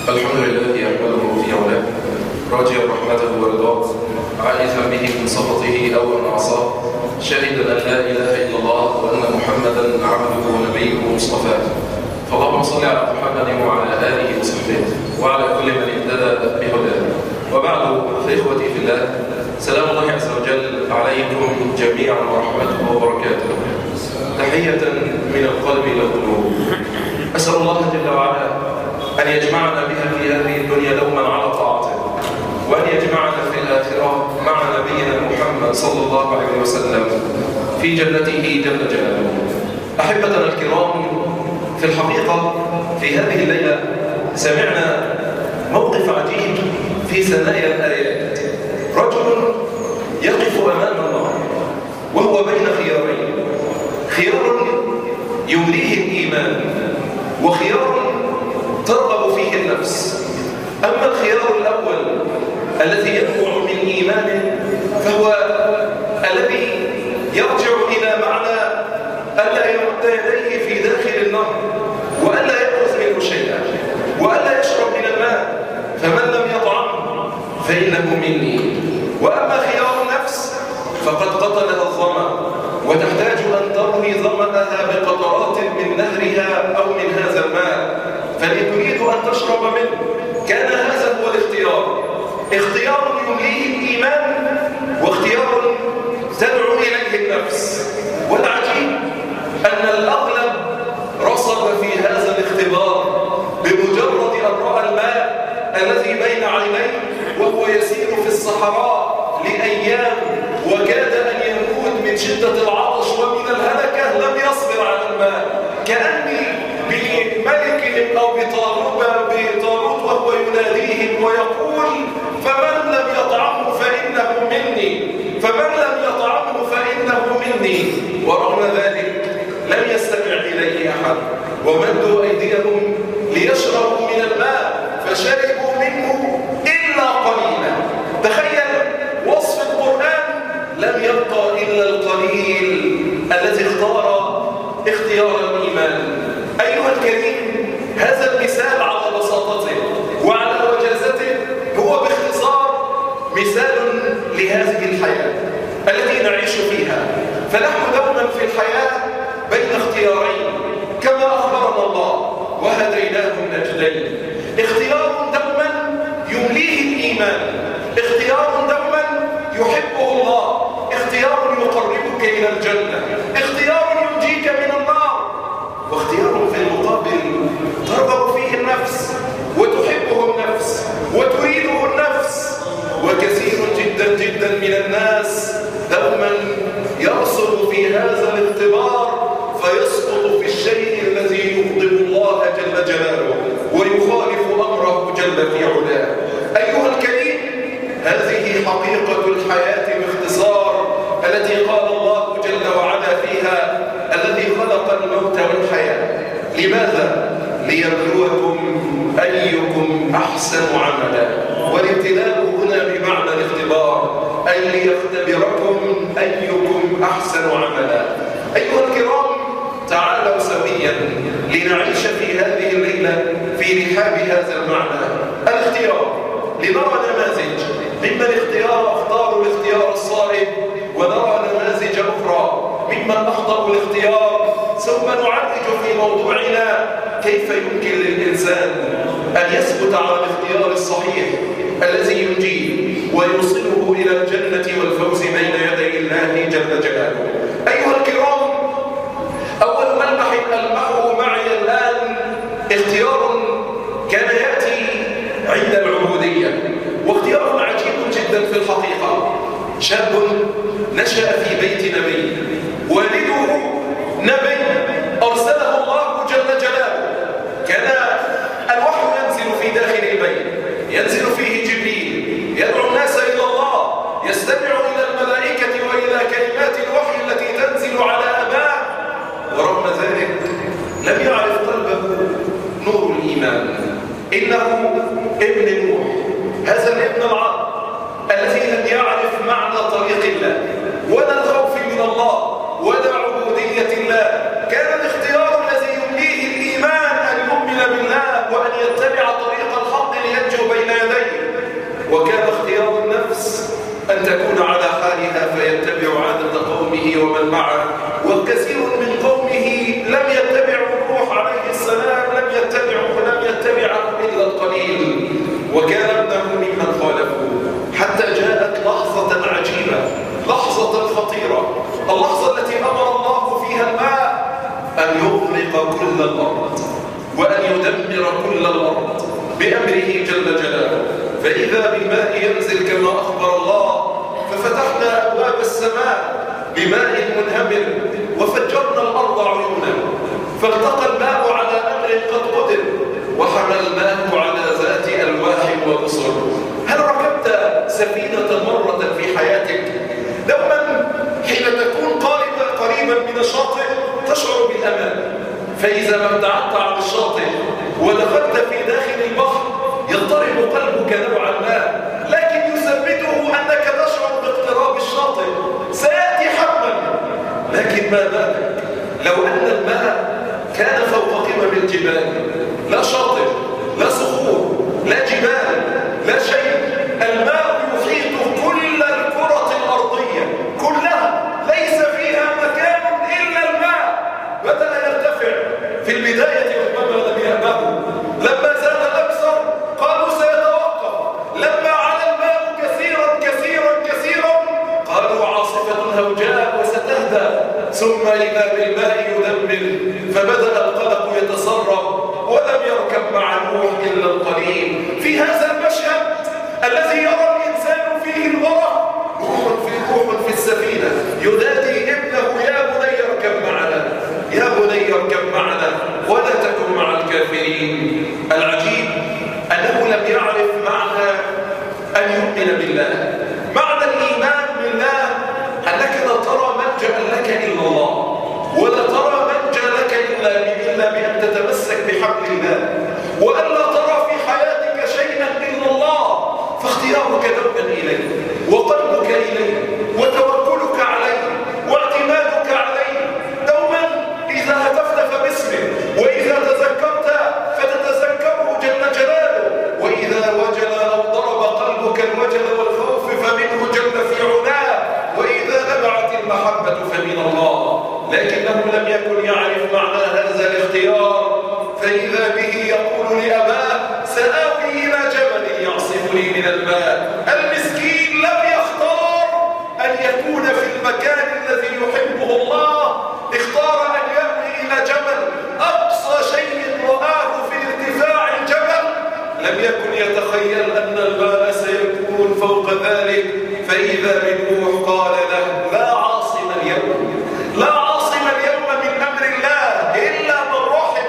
الحمد لله يحمده في علاه راجيا رحمته ورضاه عائزا به من سخطه او من عصاه شاهدا ان لا اله الا الله وان محمدا عبده ونبيه ومصطفاه فاللهم صل على محمد وعلى اله وصحبه وعلى كل من اهتدى بهداه وبعد فاخوتي في الله سلام الله عز وجل عليكم جميعا ورحمته وبركاته تحيه من القلب الى القلوب اسال الله جل وعلا أن يجمعنا بها في هذه الدنيا دوما على طاعته وأن يجمعنا في الآخرة مع نبينا محمد صلى الله عليه وسلم في جنته جل جلاله أحبتنا الكرام في الحقيقة في هذه الليلة سمعنا موقف عجيب في ثنايا الآيات رجل يقف أمام الله وهو بين خيارين خيار يوليه الإيمان وخيار ترغب فيه النفس أما الخيار الأول الذي ينبع من إيمانه فهو الذي يرجع إلى معنى ألا يمد يديه في داخل النهر وألا يأخذ منه شيئا وألا يشرب من الماء فمن لم يطعم فإنه مني وأما خيار النفس فقد قتلها الظمأ وتحتاج أن تروي ظمأها بقطرات من نهرها أو من هذا الماء فإن تريد أن تشرب منه كان هذا هو الاختيار اختيار يمليه الإيمان واختيار تدعو إليه النفس والعجيب أن الأغلب رصد في هذا الاختبار بمجرد أن رأى الماء الذي بين عينيه وهو يسير في الصحراء لأيام وكاد أن يموت من شدة العطش ومن الهلكة لم يصبر على الماء كأني بملكهم أو بطاروت بطاروت وهو يناديهم ويقول فمن لم يطعمه فإنه مني فمن لم يطعمه فإنه مني ورغم ذلك لم يستمع إليه أحد ومدوا أيديهم ليشربوا من الماء فشربوا منه إلا قليلا تخيل وصف القرآن لم يبقى إلا القليل الذي اختار اختيار الإيمان أيها الكريم هذا المثال على بساطته وعلى وجازته هو باختصار مثال لهذه الحياة التي نعيش فيها فنحن دوما في الحياة بين اختيارين كما أخبرنا الله وهديناه النجدين اختيار دوما يمليه الإيمان اختيار دوما يحبه الله اختيار يقربك إلى الجنة اختيار ينجيك من النار واختيار في المقابل ترغب فيه النفس وتحبه النفس وتريده النفس وكثير جدا جدا من الناس دوما يرسل في هذا الاختبار فيسقط في الشيء الذي يغضب الله جل جلاله ويخالف أمره جل في علاه أيها الكريم هذه حقيقة الحياة باختصار التي قال الله جل وعلا فيها الذي خلق الموت والحياة لماذا؟ ليبلوكم أيكم أحسن عملا والابتلاء هنا بمعنى الاختبار أي ليختبركم أيكم أحسن عملا أيها الكرام تعالوا سويا لنعيش في هذه الليلة في رحاب هذا المعنى الاختيار لنرى نماذج ممن اختيار اختاروا الاختيار الصائب ونرى نماذج أخرى ممن أخطأوا الاختيار ثم نعرج في موضوعنا كيف يمكن للإنسان أن يثبت على الاختيار الصحيح الذي ينجيه ويوصله إلى الجنة والفوز بين يدي الله جل جلاله أيها الكرام أول ملمح ألمحه معي الآن اختيار كان يأتي عند العبودية واختيار عجيب جدا في الحقيقة شاب نشأ في بيت نبي والده نبي أرسله الله جل جلاله كان الوحي ينزل في داخل البيت ينزل فيه جبريل يدعو الناس إلى الله يستمع إلى الملائكة وإلى كلمات الوحي التي تنزل على أباه ورغم ذلك لم يعرف قلبه نور الإيمان إنه ابن نوح هذا الابن العرب الذي لم يعرف معنى طريق الله ولا الخوف من الله ولا عبودية الله كان الاختيار الذي يمليه الإيمان أن يؤمن بالله وأن يتبع طريق الحق وكان اختيار النفس أن تكون على حالها فيتبع عادة قومه ومن معه وكثير من قومه لم يتبعوا نوح عليه السلام لم يتبعوا لم يتبعه إلا القليل وكان ابنه ممن خالفه حتى جاءت لحظة عجيبة لحظة خطيرة اللحظة التي أمر الله فيها الماء أن يغرق كل الأرض وأن يدمر كل الأرض بأمره جل جلاله فإذا بالماء ينزل كما أخبر الله ففتحنا أبواب السماء بماء منهمر وفجرنا الأرض عيونا فالتقى الماء على أمر قد قدر وحملناه على ذات ألواح وبصر هل ركبت سفينة مرة في حياتك دوما حين تكون قريبا قريبا من الشاطئ تشعر بالأمان فإذا ما ابتعدت عن الشاطئ ودخلت في داخل البحر يضطرب قلبك نوعا ما لكن يثبته أنك تشعر باقتراب الشاطئ سيأتي حتما لكن ما بالك لو أن الماء كان فوق قمم الجبال لا شاطئ لا صخور لا جبال لا شيء الماء يحيط كل الكرة الأرضية كلها ليس فيها مكان إلا الماء بدأ يرتفع في البداية ربما لم يأبه لما زاد الأكثر قالوا سيتوقف لما على الماء كثيرا كثيرا كثيرا قالوا عاصفة هوجاء وستهدى ثم إذا بالماء يدمر فبدأ القلق يتسرب ولم يركب مع نوح إلا القليل في هذا المشهد الذي يرى الإنسان فيه الغرق روح في روح في السفينة ينادي ابنه يا بني اركب معنا يا بني اركب معنا ولا تكن مع الكافرين العجيب أنه لم يعرف معنى أن يؤمن بالله معنى الإيمان بالله أنك لا ترى ملجأ لك إلا الله ولا ترى ملجأ لك إلا إلا بأن تتمسك بحبل الله وألا ترى في حياتك شيئا إلا الله فاختيارك دوما إليه وقلبك إليه وتوكلك عليه واعتمادك عليه دوما إذا هتفت فباسمه وإذا تذكرت فتتذكره جل جلاله وإذا وجل أو ضرب قلبك الوجل والخوف فمنه جل في علاه وإذا نبعت المحبة فمن الله لكنه لم يكن يعرف معنى هذا الاختيار فإذا به يقول لأباه سآوي إلى جبل يعصمني من الماء المسكين لم يختار أن يكون في المكان الذي يحبه الله اختار أن يأوي إلى جبل أقصى شيء رآه في ارتفاع الجبل لم يكن يتخيل أن الماء سيكون فوق ذلك فإذا بنوح قال له لا عاصم اليوم لا عاصم اليوم من أمر الله إلا من رحم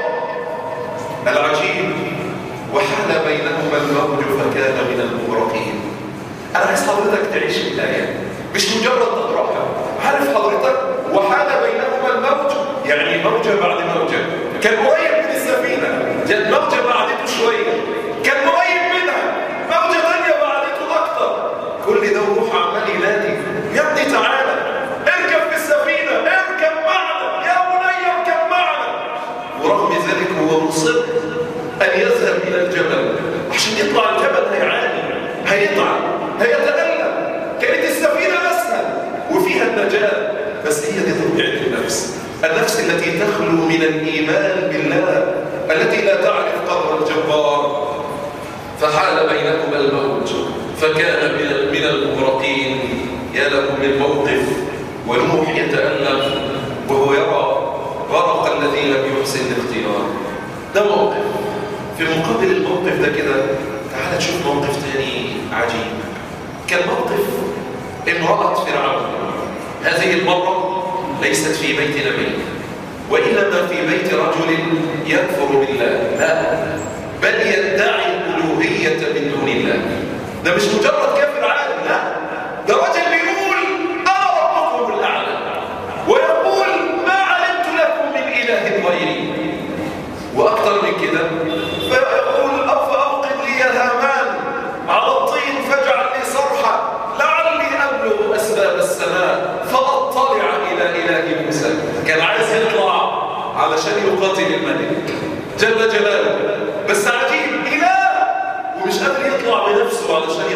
العجيب وحال بينهما الموج فكان من المغرقين أنا عايز حضرتك تعيش الآية مش مجرد تقرأها عارف حضرتك وحال بينهما الموج يعني موجة بعد موجة كان قريب من السفينة جت موجة بعدته شوية كان قريب منها موجة ثانية بعدته أكتر كل ده روح عمال ينادي يا ابني تعالى اركب في السفينة اركب معنا يا بني اركب معنا ورغم ذلك هو مصر أن يذهب إلى الجبل عشان يطلع الجبل هيعاني هيتعب هيتألم كانت السفينة أسهل وفيها النجاة بس هي دي طبيعة النفس النفس التي تخلو من الإيمان بالله التي لا تعرف قدر الجبار فحال بينهما الموج فكان من من المغرقين يا له من موقف ونوح يتألم وهو يرى غرق الذي لم يحسن الاختيار ده موقف في مقابل الموقف ده كده تعال نشوف موقف تاني عجيب كان موقف امرأة فرعون هذه المرة ليست في بيت نبي وإنما في بيت رجل يكفر بالله لا بل يدعي الألوهية من دون الله ده مش مجرد كافر عادي لا ده رجل بيقول أنا ربكم الأعلى ويقول ما علمت لكم من إله غيري وأكثر من كده فيقول أفأوقد لي يا هامان على الطين فاجعل لي صرحا لعلي أبلغ أسباب السماء فأطلع إلى إله موسى كان عايز يطلع علشان يقاتل الملك جل جلاله بس عجيب إله ومش قادر يطلع بنفسه علشان يصعد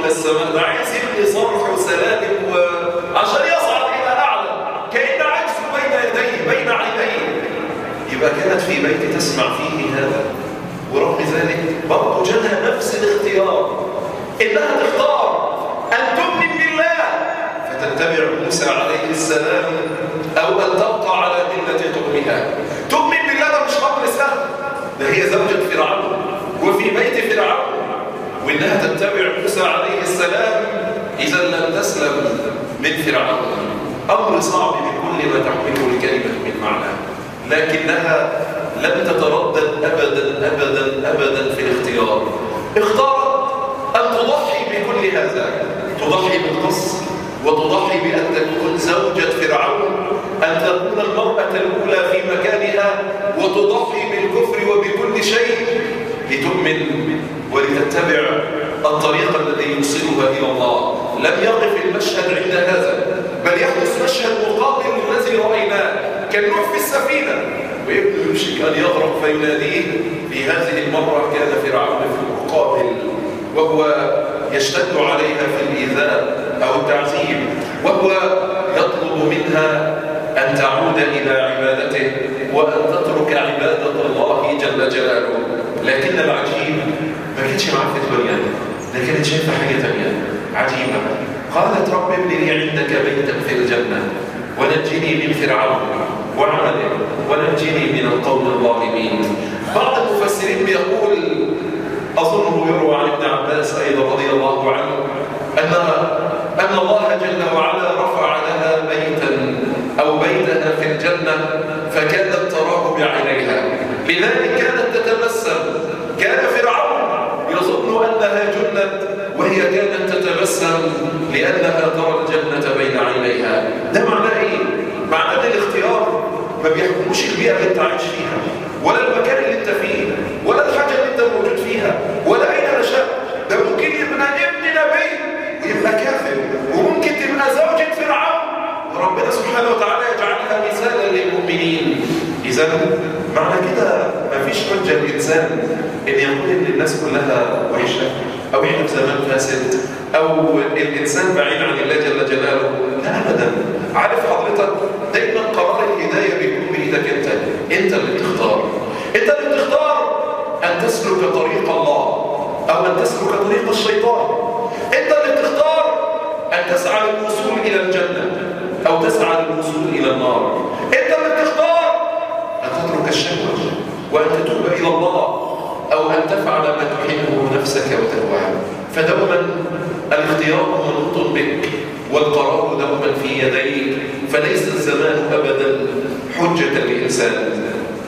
إلى السماء ده عايز يبني صرح وسلالم وعشان يصعد إلى أعلى كأن عجز بين يديه بين عينيه يبقى كانت في بيت تسمع فيه هذا ورغم ذلك برضه جالها نفس الاختيار إنها تختار أن تؤمن بالله فتتبع موسى عليه السلام أو أن تبقى على ملة قومها تؤمن بالله ده مش أمر سهل ده هي زوجة فرعون وفي بيت فرعون وإنها تتبع موسى عليه السلام إذا لم تسلم من فرعون أمر صعب بكل ما تحمله الكلمة من معنى لكنها لم تتردد أبدا أبدا أبدا في الاختيار اختارت أن تضحي بكل هذا تضحي بالقصر وتضحي بأن تكون زوجة فرعون أن تكون المرأة الأولى في مكانها وتضحي بالكفر وبكل شيء لتؤمن ولتتبع الطريق الذي يوصلها إلى الله لم يقف المشهد عند هذا بل يحدث مشهد مقابل الذي رأيناه كالنوح في السفينة وابنه يوشك أن يغرق فيناديه في هذه المرة كان فرعون في المقابل وهو يشتد عليها في الإيذاء أو التعذيب وهو يطلب منها أن تعود إلى عبادته وأن تترك عبادة الله جل جلاله لكن العجيب ما كانتش معاه في الدنيا ده كانت شايفة حاجة تانية عجيبة قالت رب ابن لي عندك بيتا في الجنة ونجني من فرعون وعمله ونجني من القوم الظالمين بعض المفسرين بيقول أظنه يروى عن ابن عباس أيضا رضي الله عنه أن أن الله جل وعلا رفع لها بيتا أو بيتها في الجنة فكانت تراه بعينيها لذلك كانت تتبسم كان فرعون يظن أنها جنت وهي كانت تتبسم لأنها ترى الجنة بين عينيها ده معناه إيه؟ معناه الاختيار ما بيحكموش البيئة اللي انت عايش فيها ولا المكان اللي انت فيه ولا الحاجة اللي انت موجود فيها ولا أين نشأت ده ممكن يبقى ابن نبي ويبقى كافر وممكن تبقى زوجة فرعون وربنا سبحانه وتعالى يجعلها مثالا للمؤمنين إذا معنى كده مفيش حجة الإنسان إن يقول إن الناس كلها وحشة أو إحنا في زمان فاسد أو الإنسان بعيد عن الله جل جلاله لا أبدا عارف حضرتك دايما قرار الهداية بيكون بإيدك أنت أنت اللي بتختار أنت اللي بتختار أن تسلك طريق الله أو أن تسلك طريق الشيطان أنت اللي بتختار أن تسعى للوصول إلى الجنة أو تسعى للوصول إلى النار أنت اللي بتختار أن تترك الشهوة وأن تتوب إلى الله أو أن تفعل ما تحبه نفسك وتهواها فدوما الاختيار منوط بك والقرار دوما في يديك فليس الزمان أبدا حجة للإنسان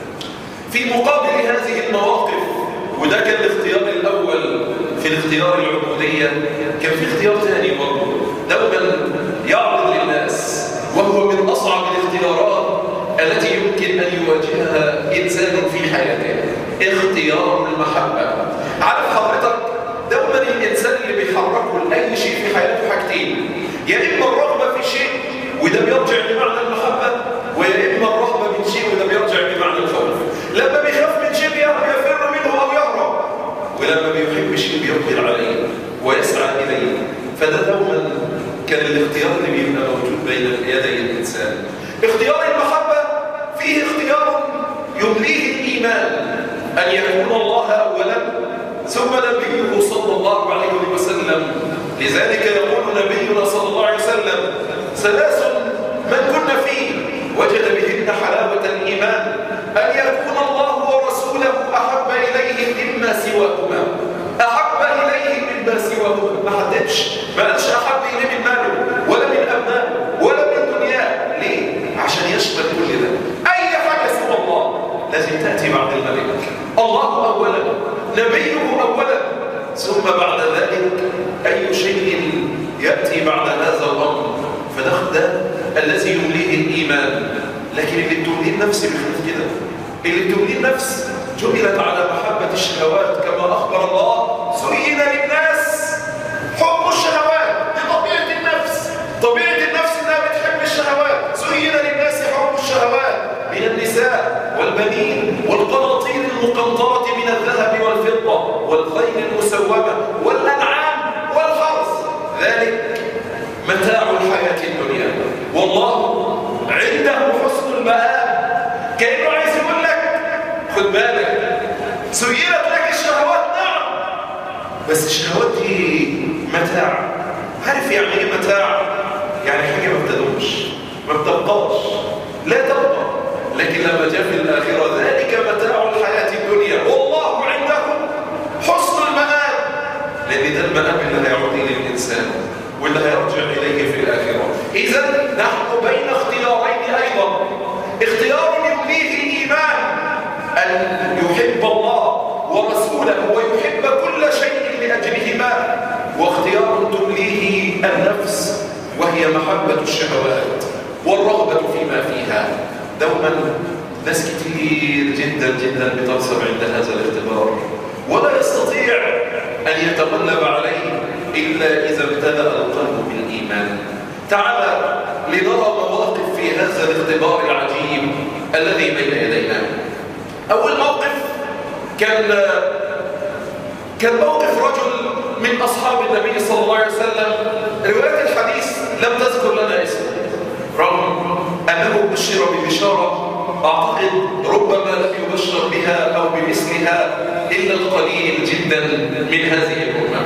في مقابل هذه المواقف وده كان الاختيار الأول في الاختيار العبودية كان في اختيار ثاني برضه دوما يعرض للناس وهو من أصعب الاختيارات التي يمكن أن يواجهها إنسان في حياته اختيار المحبة عارف حضرتك دوما الإنسان اللي بيحركه لأي شيء في حياته حاجتين يا إما الرغبة في شيء وده بيرجع لمعنى المحبة ويا إما الرغبة من شيء وده بيرجع لمعنى الخوف لما بيخاف من شيء بيفر منه أو يهرب ولما بيحب شيء بيقبل عليه ويسعى إليه فده دوما كان الاختيار اللي بيبقى موجود بين يدي الإنسان اختيار المحبة فيه اختيار يمليه الإيمان أن يكون الله أولا ثم نبيه صلى الله عليه وسلم لذلك يقول نبينا صلى الله عليه وسلم ثلاث من كن فيه وجد بهن حلاوة الإيمان أن يكون الله ورسوله أحب إليه مما سواهما أحب إليه مما سواهما ما حددش ما قالش أحب إليه من ماله ولا من أبنائه ولا من دنياه ليه؟ عشان يشمل كل ده أي حاجة سوى الله لازم تأتي بعد الملك الله أولا نبيه أولا ثم بعد ذلك أي شيء يأتي بعد هذا الأمر فده ده الذي يمليه الإيمان لكن اللي بتمليه النفس بخلاف كده اللي بتمليه النفس جبلت على محبة الشهوات كما أخبر الله زين للناس حب الشهوات دي طبيعة النفس طبيعة النفس إنها بتحب الشهوات زين للناس حب الشهوات من النساء والبنين والقناطير المقنطرة من الذهب والفضة والخيل المسومة والأنعام والحرث الشهوات نعم بس الشهوات دي متاع عارف يعني ايه متاع يعني حاجه ما بتدومش ما بتبقاش لا تبقى لكن لما جاء في الاخره ذلك متاع الحياه الدنيا والله عنده حسن المآب لان ده المآب اللي هيعود اليه الانسان واللي هيرجع اليه في الاخره اذا نحن بين اختيارين ايضا اختيار يمليه الايمان ان يحب الله ورسوله ويحب كل شيء لاجلهما واختيار تمليه النفس وهي محبه الشهوات والرغبه فيما فيها دوما ناس كتير جدا جدا بتنصب عند هذا الاختبار ولا يستطيع ان يتغلب عليه الا اذا امتلأ القلب بالايمان تعال لنرى مواقف في هذا الاختبار العجيب الذي بين يدينا أول موقف كان كان موقف رجل من أصحاب النبي صلى الله عليه وسلم رواية الحديث لم تذكر لنا اسمه رغم أنه بشر ببشارة أعتقد ربما لم يبشر بها أو بمثلها إلا القليل جدا من هذه الأمة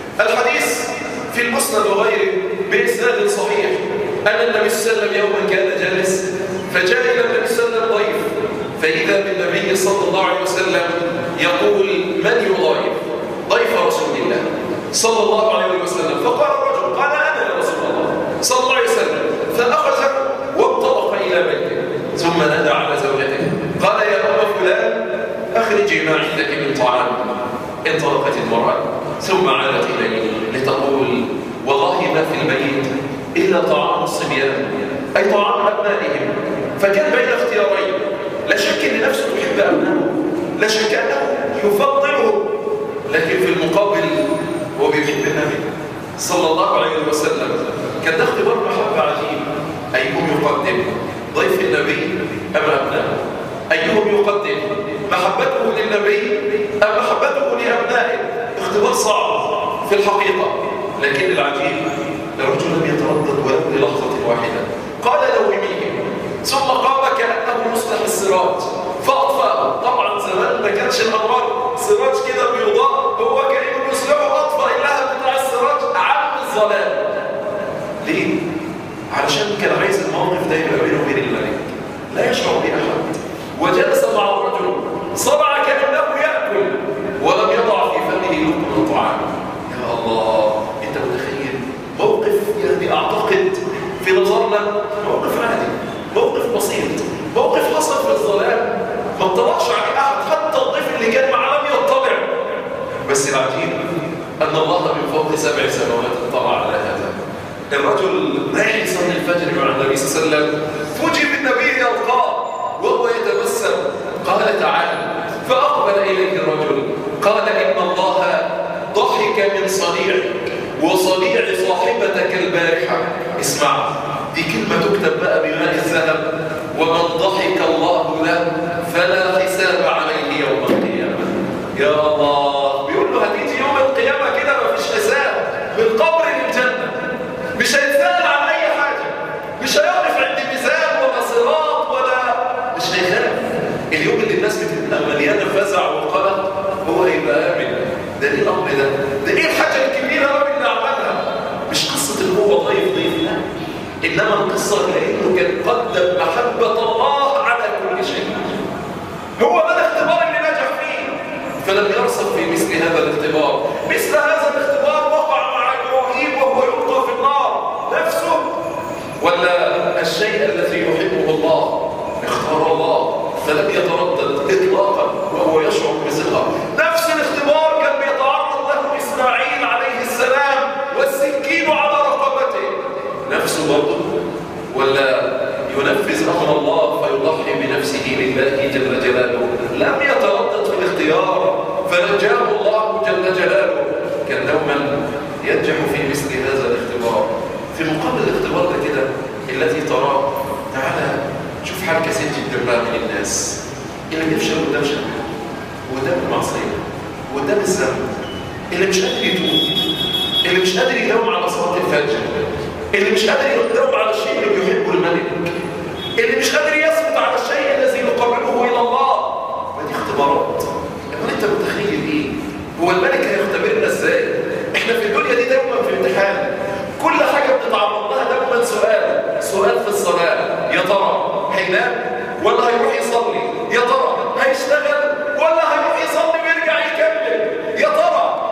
الحديث في المسند وغيره بإسناد صحيح أن النبي صلى الله عليه وسلم يوما كان جالس فجاء إلى النبي صلى الله عليه وسلم ضيف فإذا بالنبي صلى الله عليه وسلم يقول من يضايف ضيف رسول الله صلى الله عليه وسلم فقال الرجل قال أنا يا رسول الله صلى الله عليه وسلم فأخذ وانطلق إلى بيته ثم نادى على زوجته قال يا أم فلان أخرجي ما عندك من طعام انطلقت المرأة ثم عادت إليه لتقول والله ما في البيت إلا طعام الصبيان أي طعام أبنائهم فكان بين اختيارين لا شك أن نفسه تحب أبنائه لا شك أنه يفضله لكن في المقابل هو بيحب النبي صلى الله عليه وسلم كان ده اختبار محبة عجيب أيهم يقدم ضيف النبي أم أبنائه أيهم يقدم محبته للنبي أم محبته لأبنائه اختبار صعب في الحقيقة لكن العجيب الرجل لم يتردد ولو للحظة واحدة قال لوميه ثم قام كأنه يصلح السراج فأطفأه طبعا زمان ما كانش الأنوار سراج كده بيضاء هو كأنه يصلحه أطفأ اللهب بتاع السراج عم الظلام ليه؟ علشان كان عايز الموقف ده يبقى بينه وبين الملك لا يشعر بأحد وجلس مع الرجل صبع كأنه يأكل ولم يضع في فمه لقمة الطعام يا الله انت متخيل موقف يعني اعتقد في نظرنا موقف عادي موقف بسيط موقف حصل في الظلام ما اطلعش عليه احد حتى الضيف اللي كان معاه لم يطلع بس العجيب ان الله من فوق سبع سماوات اطلع على هذا الرجل رايح يصلي الفجر مع النبي صلى الله عليه وسلم فوجئ بالنبي يلقاه وهو يتبسم قال تعالى فاقبل اليه الرجل قال ان الله ضحك من صنيعك وصنيع صاحبتك البارحة اسمع دي كلمة تكتب بقى بماء الذهب ومن ضحك الله له فلا حساب عليه يوم القيامة يا الله بيقول له هتيجي يوم القيامة كده ما فيش حساب من قبر للجنة مش هيتسأل عن أي حاجة مش هيقف عند ميزان ولا صراط ولا مش هيخاف اليوم اللي الناس بتبقى مليانة فزع وقلق هو هيبقى آمن ده ايه الامر ده ده ايه الحاجه الكبيره قوي اللي عملها مش قصه ان هو ضيف ضيف لا انما القصه لانه كان قدم محبه الله على كل شيء هو ده الاختبار اللي نجح فيه فلم يرصد في مثل هذا الاختبار مثل هذا الاختبار وقع مع ابراهيم وهو يلقى في النار نفسه ولا الشيء الذي يحبه الله اختار الله فلم يتردد اطلاقا وهو يشعر بثقه نفس الاختبار كان بيتعرض له اسماعيل عليه السلام والسكين على رقبته نفسه برضه ولا ينفذ امر الله فيضحي بنفسه لله جل جلاله لم يتردد في الاختيار فنجاه الله جل جلاله كان دوما ينجح في مثل هذا الاختبار في مقابل الاختبار ده كده الذي تراه تعالى شوف حال كثير جدا بقى من الناس اللي بيفشل قدام شباب وقدام المعصيه وقدام الذنب اللي مش قادر يتوب اللي مش قادر يداوم على صلاه الفجر اللي مش قادر يداوم على الشيء اللي بيحبه الملك اللي مش قادر يثبت على الشيء الذي يقربه الى الله ما دي اختبارات امال انت متخيل ايه هو الملك هيختبرنا ازاي احنا في الدنيا دي دوما في امتحان كل حاجه بنتعرض لها دوما سؤال سؤال في الصلاه يا ترى هينام ولا هيروح يصلي يا ترى هيشتغل ولا هيروح يصلي ويرجع يكمل يا ترى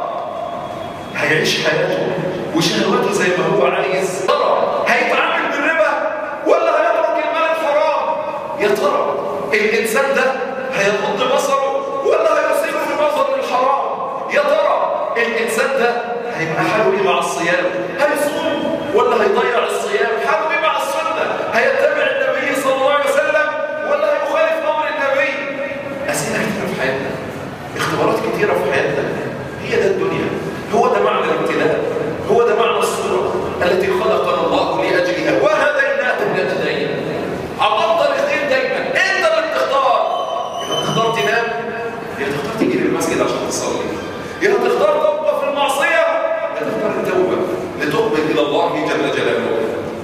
هيعيش حياته وشهواته زي ما هو عايز ترى هيتعامل بالربا ولا هيترك المال الحرام يا ترى الانسان ده هيغض بصره ولا هيصير في نظر الحرام يا ترى الانسان ده هيبقى حاله ايه مع الصيام هيصوم ولا هيضيع الصيام حاله ايه مع السنه هيتبع النبي صلى الله عليه وسلم ولا هيخالف امر النبي اسئله كتيره في حياتنا اختبارات كتيره في حياتنا هي ده الدنيا هو ده معنى الابتلاء هو ده معنى الصورة التي خلقنا الله لأجلها وهديناه النجدين عبرت الاختيار دايما انت اللي بتختار يا تختار تنام يا تختار تيجي للمسجد عشان تصلي يا تختار توبة في المعصية يا تختار التوبة لتقبل إلى الله جل جلاله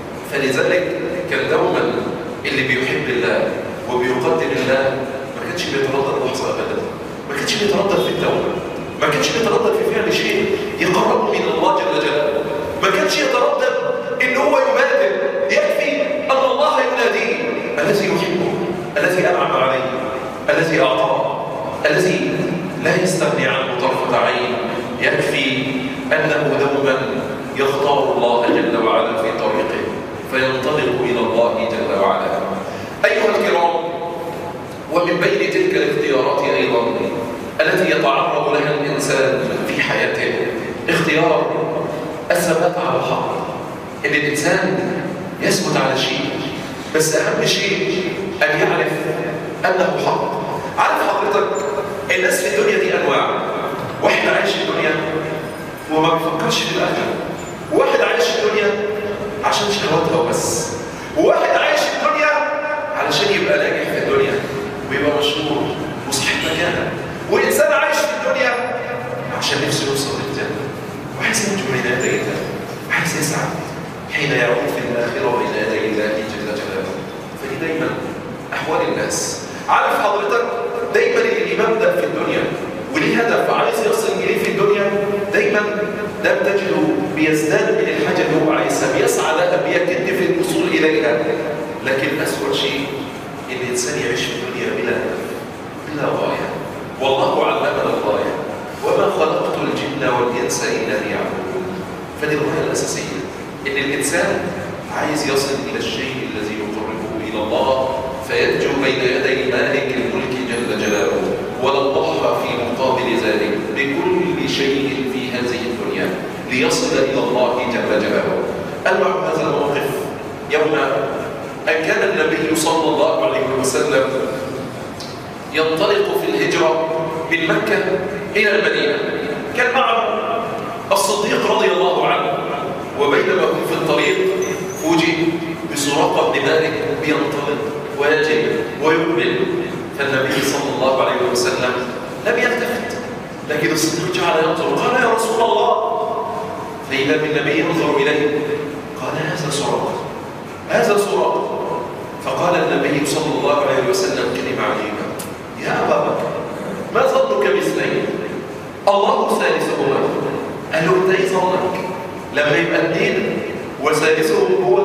فلذلك كان دوما اللي بيحب الله وبيقدم الله ما كانش بيتردد لحظة أبدا ما كانش بيتردد في التوبة ما كانش يتردد في فعل شيء يقرب من الله جل جلاله ما كانش يتردد ان هو يبادر يكفي ان الله يناديه الذي يحبه الذي انعم عليه الذي اعطاه الذي لا يستغني عنه طرفه عين يكفي انه دوما يختار الله جل وعلا في طريقه فينطلق الى الله جل وعلا ايها الكرام ومن بين تلك الاختيارات ايضا التي يتعرض لها الإنسان في حياته اختيار الثبات على الحق إن الإنسان يثبت على شيء بس أهم شيء أن يعرف أنه حق عارف حضرتك الناس في الدنيا دي أنواع واحد عايش الدنيا وما بيفكرش في الآخرة واحد عايش الدنيا عشان شهواتها بس وواحد عايش الدنيا علشان يبقى ناجح في الدنيا ويبقى مشهور وصاحب مكانه وإنسان عايش في الدنيا عشان نفسه يوصل للجنة وعايز ينجو بين يدي الله وعايز يسعد حين يعود في الآخرة بين يدي الله جل جلاله فدي دايما أحوال الناس عارف حضرتك دايما اللي مبدأ في الدنيا وليه هدف عايز يصل إليه في الدنيا دايما ده بتجده بيزداد من الحاجة اللي هو عايزها بيسعى لها بيكد في الوصول إليها لكن أسوأ شيء إن الإنسان يعيش في الدنيا بلا بلا غاية والله علمنا الغاية وما خلقت الجن والإنس إلا ليعبدون فدي الغاية الأساسية إن الإنسان عايز يصل إلى الشيء الذي يقربه إلى الله فينجو بين يدي مالك الملك جل جلاله ولله في مقابل ذلك بكل شيء في هذه الدنيا ليصل إلى الله جل جلاله ألمع هذا الموقف يوم أن كان النبي صلى الله عليه وسلم ينطلق في الهجرة من مكة إلى المدينة كان معه الصديق رضي الله عنه وبينما هم في الطريق فوجئ بسراقة بن مالك بينطلق ويجي ويقبل فالنبي صلى الله عليه وسلم لم يلتفت لكن الصديق جعل ينظر قال يا رسول الله فإذا بالنبي ينظر إليه قال هذا سراقة هذا سراقة فقال النبي صلى الله عليه وسلم كلمة عجيبة يا أبا بكر ما ظنك باثنين الله ثالثهما قال له انت ايه ظنك لما يبقى اثنين وثالثهم هو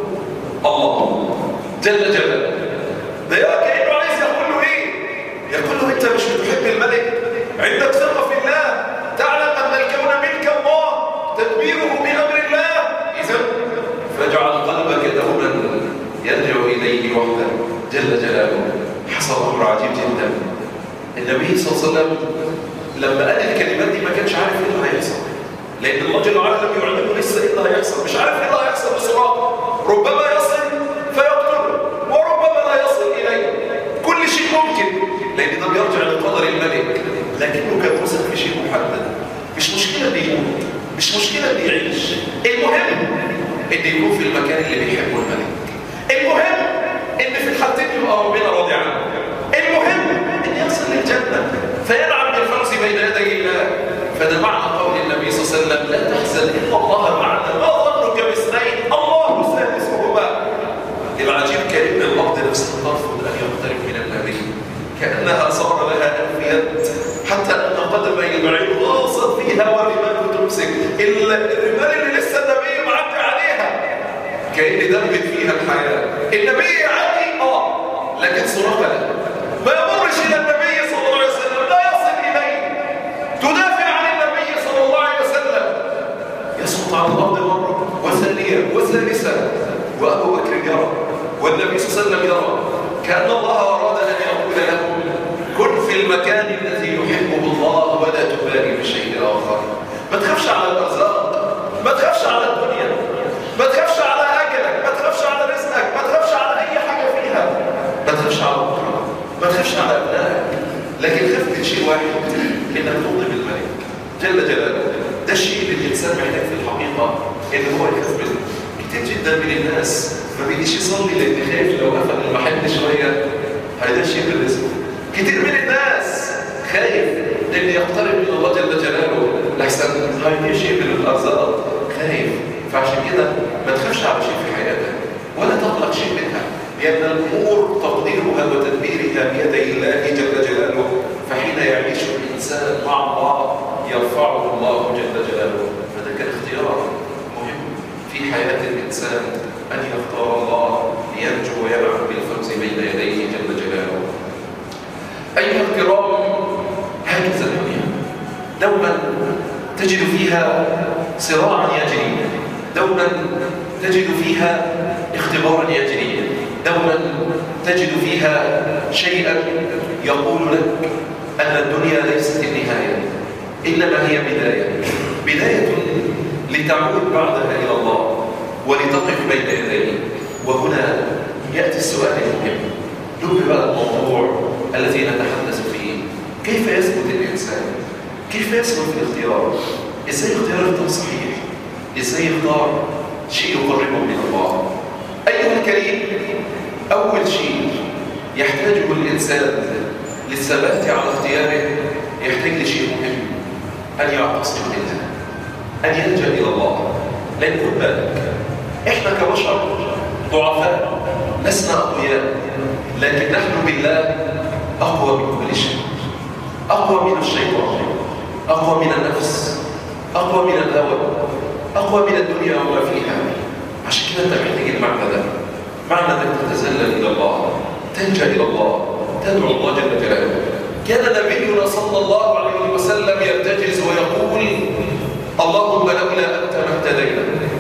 الله جل جلاله ده يا كانه عايز يقول له ايه يقول له انت مش بتحب الملك عندك ثقه في الله تعلم ان الكون ملك الله تدبيره بامر الله اذا فاجعل قلبك دوما يرجع اليه وحده جل جلاله حصل امر عجيب جدا النبي صلى الله عليه وسلم لما قال الكلمات دي ما كانش عارف ايه اللي هيحصل لان الله جل وعلا لم يعلمه لسه ايه اللي هيحصل مش عارف ايه اللي هيحصل بسرعه ربما يصل فيقتله وربما لا يصل اليه كل شيء ممكن لان ده بيرجع لقدر الملك لكنه كان وصل في شيء محدد مش مشكله انه يموت مش مشكله انه يعيش المهم انه يكون في المكان اللي بيحبه الملك المهم ان في الحالتين يبقى ربنا راضي عنه المهم ان يصل للجنه فينعم بالفوز بين يدي الله فده معنى قول النبي صلى الله عليه وسلم لا تحزن ان الله معنا ما ظنك باثنين الله ثالثهما العجيب كأن الأرض نفسها ترفض أن يقترب من النبي كأنها صار لها أنف يد حتى أن قدمي البعير تمسك ال- الرمال اللي لسه النبي معدي عليها كأن دمت فيها الحياة النبي يعدي اه لكن سراقة لا ما يمرش إلى النبي صلى الله عليه وسلم لا يصل إليه تدافع عن النبي صلى الله عليه وسلم يسقط على الأرض مرة وثانية وثالثة وأبو بكر يرى والنبي صلى الله عليه وسلم يرى كأن الله أراد أن يقول لهم كن في المكان الذي يحبه الله ولا تبالي بشيء آخر ما تخافش على الأرزاق ما تخافش على الدنيا ما تخافش على أجلك ما تخافش على رزقك ما تخافش على أي حاجة فيها ما تخافش على بكرة ما تخافش على أبنائك لكن خاف من شيء واحد إنك تغضب الملك جل جلاله ده الشيء اللي الإنسان محتاج في الحقيقة إن هو يخاف منه كتير جدا من الناس ما بيجيش يصلي لأن خايف لو قفل المحل شوية هيدشي بالرزق كتير من الناس خايف إن يقترب من الله جل جلاله لحسن هيدشي بالأرزاق خايف فعشان كده ما تخافش على شيء في حياتك ولا تقلق شيء منها لأن الأمور تقديرها وتدبيرها بيدي الله جل جلاله فحين يعيش الإنسان مع الله يرفعه الله جل جلاله فده كان اختيار مهم في حياة الإنسان أن يختار الله لينجو وينعم بالفوز بين يديه جل جلاله أيها الكرام هكذا الدنيا دوما تجد فيها صراعا يجري دوما تجد فيها اختبارا يجري دوما تجد فيها شيئا يقول لك أن الدنيا ليست النهاية إنما هي بداية بداية لتعود بعدها إلى الله ولتقف بين يديه وهنا يأتي السؤال المهم دب بقى الموضوع الذي نتحدث فيه كيف يثبت الإنسان كيف يثبت في الاختيار إزاي اختيار اختيار صحيح إزاي يختار شيء يقربه من الله أيها الكريم أول شيء يحتاجه الإنسان للثبات على اختياره يحتاج لشيء مهم أن يعتصم بالله أن يلجأ إلى الله لأن خد بالك إحنا كبشر ضعفاء لسنا أقوياء لكن نحن بالله أقوى من كل شيء أقوى من الشيطان أقوى من النفس أقوى من الهوى أقوى من الدنيا وما فيها عشان كده أنت محتاج المعنى ده معنى أنك تتذلل إلى الله تلجأ إلى الله تدعو الله جل جلاله كان نبينا صلى الله عليه وسلم يرتجز ويقول اللهم لولا أنت ما اهتدينا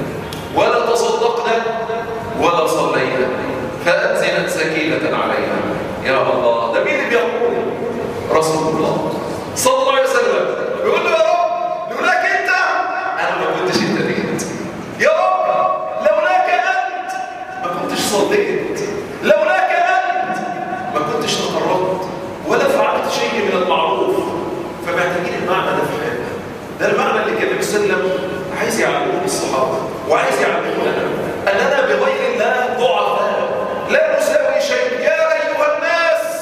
ولا تصدقنا ولا صلينا فأنزلت سكينة علينا يا الله ده مين اللي بيقول رسول الله صلى الله عليه وسلم يقول له يا رب لولاك انت انا ما كنتش اهتديت يا رب لولاك انت ما كنتش صليت لولاك انت ما كنتش تقربت ولا فعلت شيء من المعروف فمحتاجين المعنى ده في حياتنا ده المعنى اللي كان النبي صلى الله عليه وسلم عايز يعلمه الصحابه وعايز يعلمه لنا اننا بغير الله ضعفاء لا نساوي شيء يا ايها الناس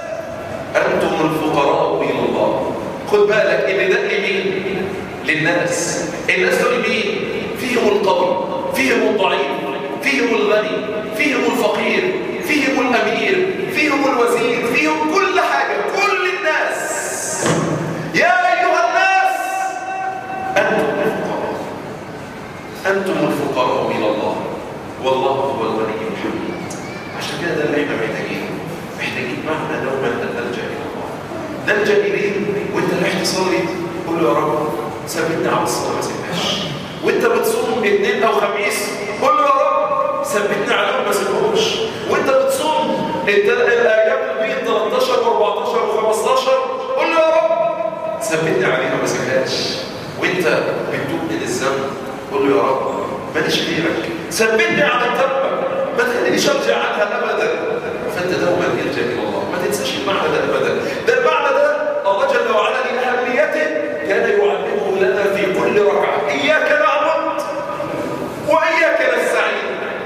انتم الفقراء الى الله خد بالك ان ده لمين للناس الناس دول مين فيهم القوي فيهم الضعيف فيهم الغني فيهم الفقير فيهم الامير فيهم الوزير فيهم كل حاجه كل الناس يا ايها الناس انتم الفقراء انتم الفقراء الى الله والله هو الغني الحميد عشان كده ده اللي احنا محتاجينه محتاجين معنى دوما ان نلجا الى الله نلجا اليه وانت رايح تصلي قول له يا رب ثبتنا على الصلاه ما سيبهاش وانت بتصوم اثنين او خميس قول له يا رب ثبتنا عليهم ما سيبهمش وانت بتصوم انت الايام البيض 13 و14 و15 قول له يا رب ثبتني عليها ما سيبهاش وانت بتتوب من الذنب قول له يا رب ماليش غيرك ثبتني على التوبه ما تخلينيش ارجع عنها ابدا فانت دوما الجا الى الله ما تنساش المعنى ده ابدا ده المعنى ده الله جل وعلا لاهميته كان يعلمه لنا في كل ركعه اياك نعبد واياك نستعين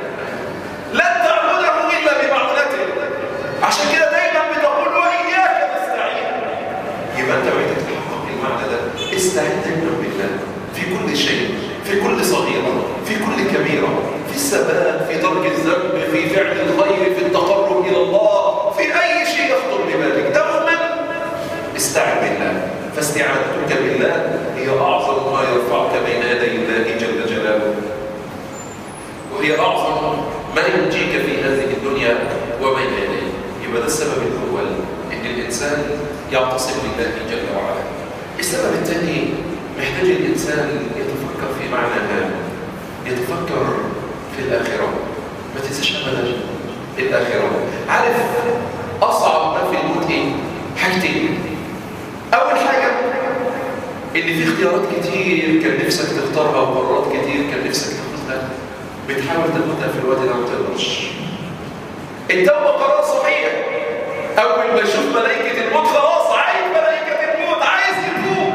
لن تعبده الا بمعونته عشان كده دايما بتقول واياك نستعين يبقى انت محتاج تحقق المعنى ده استعين دايما بالله في كل شيء في كل صغيره في كل كبيره في الثبات في ترك الذنب في فعل الخير في التقرب الى الله في اي شيء يخطر ببالك دوما استعن بالله فاستعانتك بالله هي أعظم ما يرفعك بين يدي الله جل جلاله وهي أعظم ما ينجيك في هذه الدنيا وبين يديه يبقى ده السبب الأول إن الإنسان يعتصم بالله جل وعلا السبب الثاني محتاج الإنسان يتفكر في معنى هذا يتفكر في الآخرة ما تنساش أبدا الآخرة عارف أصعب ما في الموت إيه؟ حاجتين أول حاجة إن في اختيارات كتير كان نفسك تختارها وقرارات كتير كان نفسك تاخدها بتحاول تاخدها في الوقت ده ما تقدرش التوبة قرار صحيح أول ما يشوف ملائكة الموت خلاص عايز ملائكة الموت عايز يتوب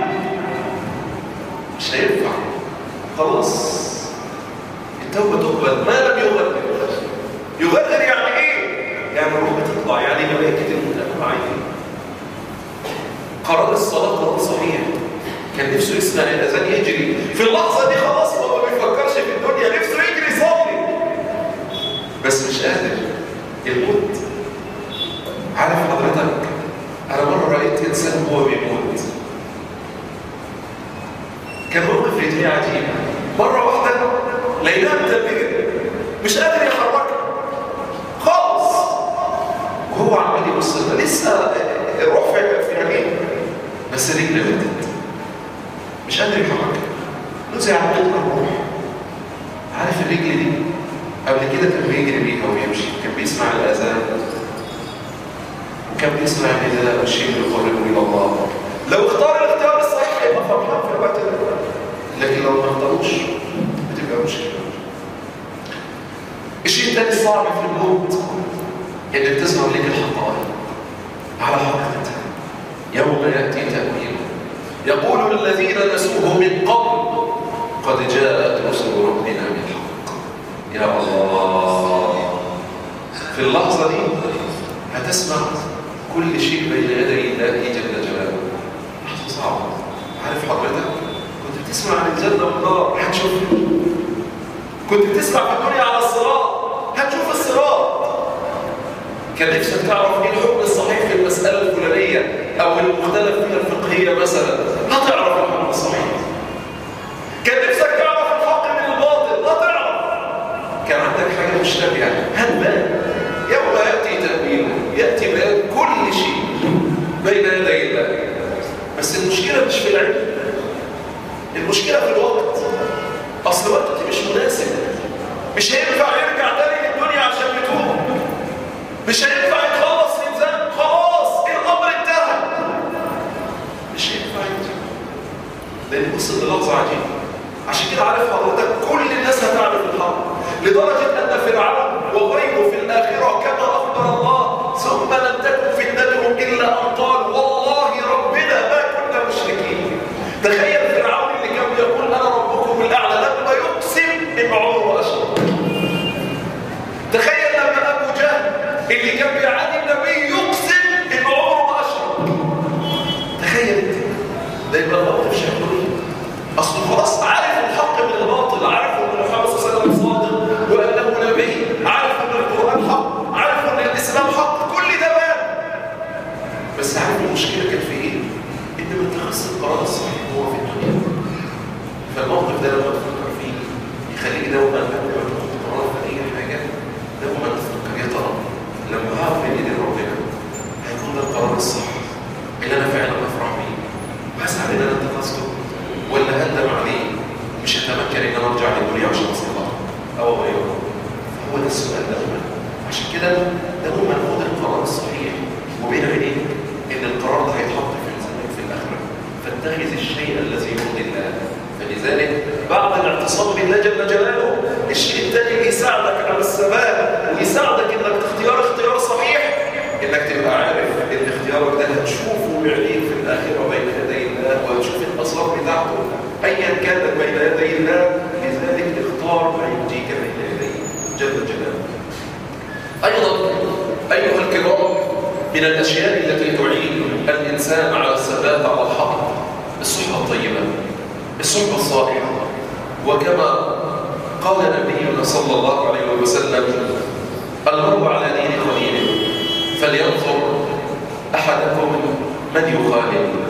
مش هينفع خلاص التوبة تقبل ما لم يغرر يغرر يعني ايه؟ يعني الروح بتطلع يعني ملائكة الموت أكون عايزين قرار الصلاة قرار صحيح كان نفسه يسمع الأذان يجري في اللحظة دي خلاص هو ما بيفكرش في الدنيا نفسه يجري يصلي بس مش قادر الموت عارف حضرتك أنا مرة رأيت إنسان وهو بيموت كان موقف رجلي عجيب مرة واحدة لقيناه متبجة مش قادر يحركها خالص وهو عمال يبص لها لسه الروح في في عينيه بس رجله ماتت مش قادر يحركها نزع عمال الروح عارف الرجل دي قبل كده كان بيجري بيها ويمشي كان بيسمع الأذان وكان بيسمع النداء والشيء يقربه إلى الله لو اختار الاختيار الصحيح هيبقى فرحان في الوقت ده لكن لو ما اختاروش بتبقى مشكلة الشيء الثاني الصعب في الموت انك تظهر لك الحقائق على حقيقتها يوم يأتي تأويله يقول الذين نسوه من قبل قد جاءت رسل ربنا بالحق يا الله في اللحظة دي هتسمع كل شيء بين يدي الله جل جلاله لحظة صعبة عارف حضرتك كنت بتسمع عن الجنة والنار هتشوف كنت بتسمع في الدنيا على الصراط هتشوف الصراط كان نفسك تعرف ايه الحكم الصحيح في المسألة الفلانية أو المختلف فيها الفقهية مثلا هتعرف الحكم الصحيح كان نفسك تعرف الحق من الباطل هتعرف كان عندك حاجة مشتبهة هتبان يوم يأتي تأويله يأتي بيان كل شيء بين يدي الله بس المشكلة مش في العلم المشكلة في الوقت أصل الوقت مش مناسب مش هينفع يرجع تاني للدنيا عشان يتوب مش هينفع يتخلص من ذنب خلاص الأمر انتهى مش هينفع يتوب لأن وصل للحظة عجيبة عشان كده عارف حضرتك كل الناس هتعرف الحق لدرجة أن فرعون وغيره في الآخرة كما أخبر الله ثم لم تكن فتنتهم إلا أن قالوا والله ربنا ما كنا مشركين تخيل فرعون اللي كان بيقول أنا ربكم الأعلى لما يقسم إن عمره أشرك تخيل لما أبو جهل اللي كان بيعادي النبي يقسم إن عمره ما أشرك تخيل ده يبقى الموقف شكله أصله خلاص عارف الحق من الباطل عارف أن محمد صلى الله عليه وسلم صادق وأنه نبي عارف أن القرآن حق عارف أن الإسلام حق كل ده بان بس عارف المشكلة كانت في إيه؟ إن ما اتخذش القرار الصحيح هو في الدنيا فالموقف ده لما تفكر فيه يخليك دوما لما تاخد قرار في أي حاجة دوما تفكر يا ترى لما هقف بين إيدين ربنا هيكون ده القرار الصح اللي أنا فعلا أفرح بيه وهسعد إن أنا اتخذته ولا هندم عليه مش هتمكن ان انا ارجع للدنيا عشان اصلحها او اغيرها هو ده السؤال ده عشان كده ده هو خد القرار الصحيح وبين عينيك ان القرار ده هيتحط في ميزانك في الاخره فاتخذ الشيء الذي يرضي الله فلذلك بعد الاعتصام بالله جل جلاله الشيء الثاني اللي يساعدك على الثبات ويساعدك انك تختار اختيار صحيح انك تبقى عارف ان اختيارك ده هتشوفه بعينيك في الاخره بين يدي الله وهتشوف الاثار بتاعته ايا كانت بين يدي الله لذلك اختار ما ينجيك بين يديه جل جلاله ايضا ايها الكرام من الاشياء التي تعين الانسان على الثبات على الحق الصحبه الطيبه الصحبه الصالحه وكما قال نبينا صلى الله عليه وسلم المرء على دين خليله فلينظر احدكم من يخالل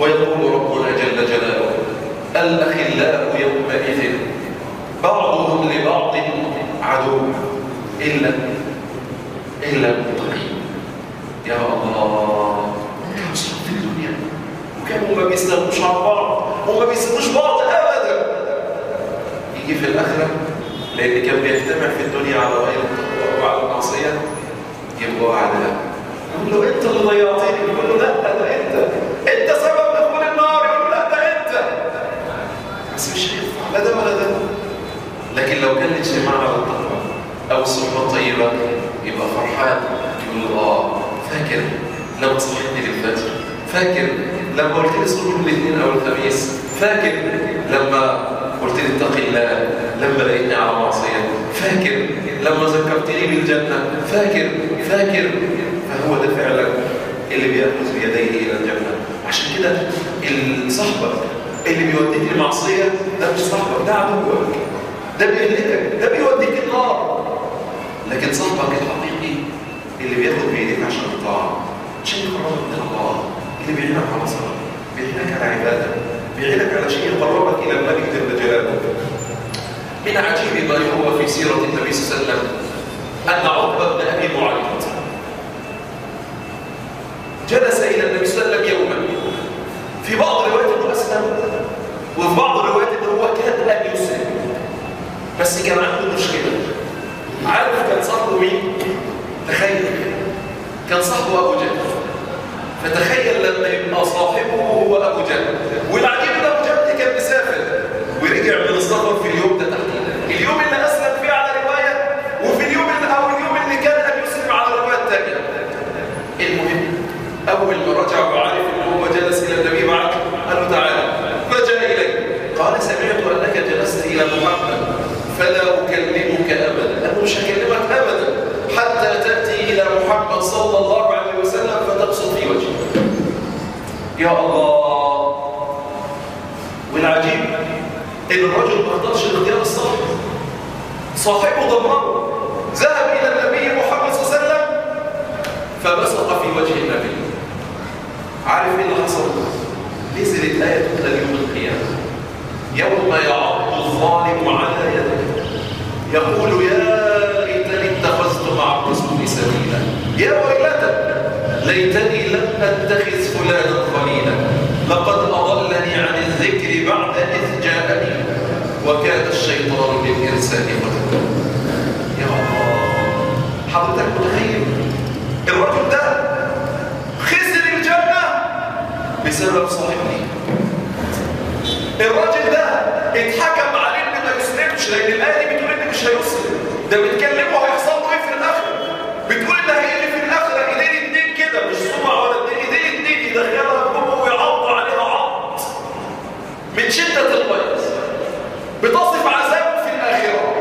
ويقول ربنا جل جلاله الأخلاء يومئذ بعضهم لبعض عدو إلا إلا المتقين يا الله كانوا صحاب في الدنيا وكانوا ما بيستغنوش عن بعض وما بيسيبوش بعض أبدا يجي في الآخرة لأن كان بيجتمع في الدنيا على غير التقوى وعلى المعصية يبقوا أعداء يقول له أنت اللي ضيعتني يقول له لا ده أنت أنت سبب دخول النار يقول له لا ده أنت بس مش هينفع لا ده ولا ده لكن لو كان الاجتماع على التقوى أو الصحبة الطيبة يبقى فرحان يقول له آه فاكر لما صحيتني للفجر فاكر لما قلت لي صوم الاثنين أو الخميس فاكر لما قلت لي اتق الله لما لقيتني على معصية فاكر لما ذكرتني بالجنة فاكر فاكر فهو ده فعلا اللي بيأخذ بيديه إلى الجنة عشان كده الصحبة اللي بيوديك المعصية ده مش صاحبك ده عدوك ده بيهلكك ده بيوديك النار لكن صاحبك الحقيقي اللي بياخد بإيديك عشان الطاعة عشان يقربك من الله اللي بيعينك على صلاة بيعينك على عبادة بيعينك على شيء يقربك إلى الملك جل جلاله من عجيب ما يروى في سيرة النبي صلى الله عليه وسلم أن عقبة بن أبي معيط جلس إلى النبي صلى الله عليه وسلم يوما في بعض الروايات أنه أسلم وفي بعض الروايات أنه هو كاد أن يسلم بس كان عنده مشكلة عارف كان صاحبه مين؟ تخيل كان صاحبه أبو جهل فتخيل لما يبقى صاحبه هو أبو جهل والعجيب ان أبو جهل كان مسافر ورجع من السفر في اليوم ده تحديدا اليوم اللي أسلم فيه على رواية وفي اليوم اللي أو اليوم اللي كان أن يسلم على الرواية الثانية المهم أول ما رجع وعرف أنه هو جلس إلى النبي بعد قال له تعالى فجاء إليه قال سمعت أنك جلست إلى محمد فلا أكلمك أبدا أنا مش هكلمك أبدا حتى تأتي إلى محمد صلى الله عليه وسلم فتبسط في وجهه يا الله والعجيب إن الرجل ما اختارش الاختيار الصح صاحبه ضمنه ذهب إلى النبي محمد صلى الله عليه وسلم فبصق في وجه النبي عارف ايه اللي حصل نزلت آية تتلى يوم القيامة يوم يعض الظالم على يده يقول يا ليتني اتخذت مع الرسول سبيلا يا ويلتى ليتني لم اتخذ فلانا خليلا لقد اضلني عن الذكر بعد اذ جاءني وكان الشيطان للانسان قتلا يا الله حضرتك متخيل الرجل ده خسر الجنه بسبب صاحبه الراجل ده اتحكم عليه انه ما يسلمش لان الايه دي بتقول ان مش هيسلم ده بتكلمه هيحصل له ايه في الاخره بتقول ان هيجي في الاخره ايدين اتنين كده مش صبع ولا اتنين ايدين اتنين يدخلها جوه ويعض عليها عض من شده الغيظ بتصف عذابه في الاخره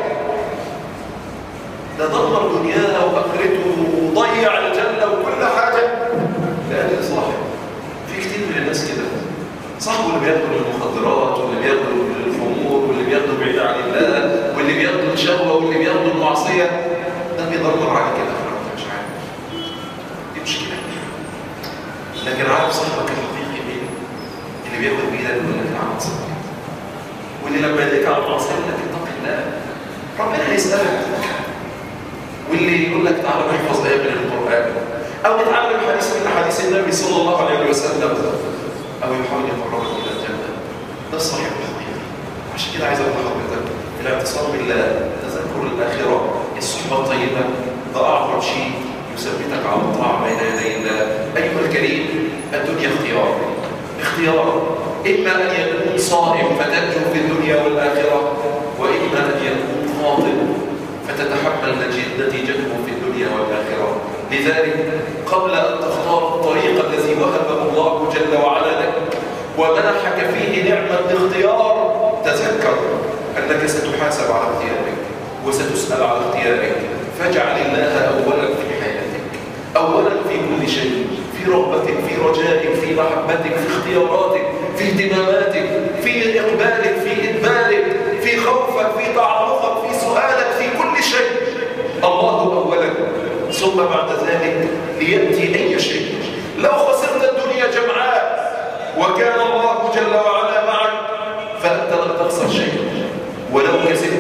ده دمر دنياه واخرته وضيع الجنه وكل حاجه لاجل صاحبه في كتير من الناس كده صاحبه اللي بياخدوا المخدرات واللي بياخدوا الخمور واللي بياخدوا بعيد عن الله واللي بياخدوا الشهوه واللي بياخدوا المعصيه ده بيدمر على كده مش عارف دي مشكله لكن عارف صاحبك الحقيقي مين اللي بياخد بايدك ويقول لك اعمل صدق واللي لما يديك على المعصيه يقول لك اتق الله ربنا هيسالك واللي يقول لك تعالى نحفظ ايه من القران او نتعلم حديث من حديث النبي صلى الله عليه وسلم أو يحاول يقربك إلى الجنة ده الصحيح الحقيقي عشان كده عايز أقول لحضرتك الاعتصام بالله تذكر الآخرة الصحبة الطيبة ده أعظم شيء يثبتك على الطاعة بين يدي الله أيها الكريم الدنيا اختيار اختيار إما أن يكون صائم فتنجو في الدنيا والآخرة وإما أن يكون خاطئ فتتحمل نتيجته في الدنيا والآخرة لذلك قبل أن تختار الطريق الذي وهبه الله جل وعلا لك ومنحك فيه نعمة الاختيار تذكر أنك ستحاسب على اختيارك وستسأل على اختيارك فاجعل الله أولا في حياتك أولا في كل شيء في رغبتك في رجائك في محبتك في اختياراتك في اهتماماتك في إقبالك في إدبارك في خوفك في تعمقك في سؤالك في كل شيء الله أولا ثم بعد ذلك ليأتي أي شيء لو خسرت الدنيا جمعاء وكان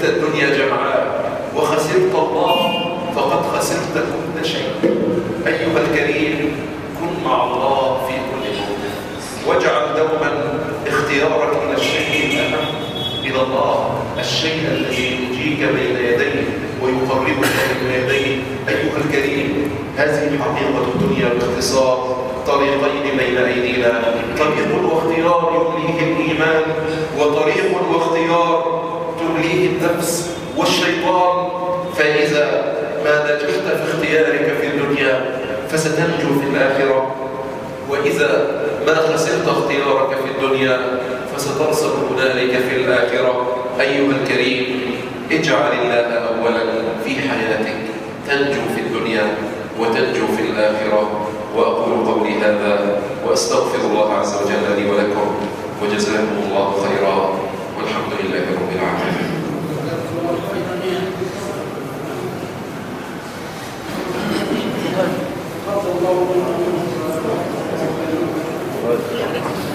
خسرت الدنيا جمعاء وخسرت الله فقد خسرت كل شيء أيها الكريم كن مع الله في كل موقف واجعل دوما اختيارك من الشيء الأهم إلى الله الشيء الذي ينجيك بين يديه ويقربك بين يديه أيها الكريم هذه حقيقة الدنيا باختصار طريقين بين أيدينا طريق واختيار يمليه الإيمان وطريق واختيار تمليه النفس والشيطان فإذا ما نجحت في اختيارك في الدنيا فستنجو في الآخرة وإذا ما خسرت اختيارك في الدنيا فستنصر هنالك في الآخرة أيها الكريم اجعل الله أولا في حياتك تنجو في الدنيا وتنجو في الآخرة وأقول قولي هذا وأستغفر الله عز وجل لي ولكم وجزاكم الله خيرا والحمد لله رب العالمين الله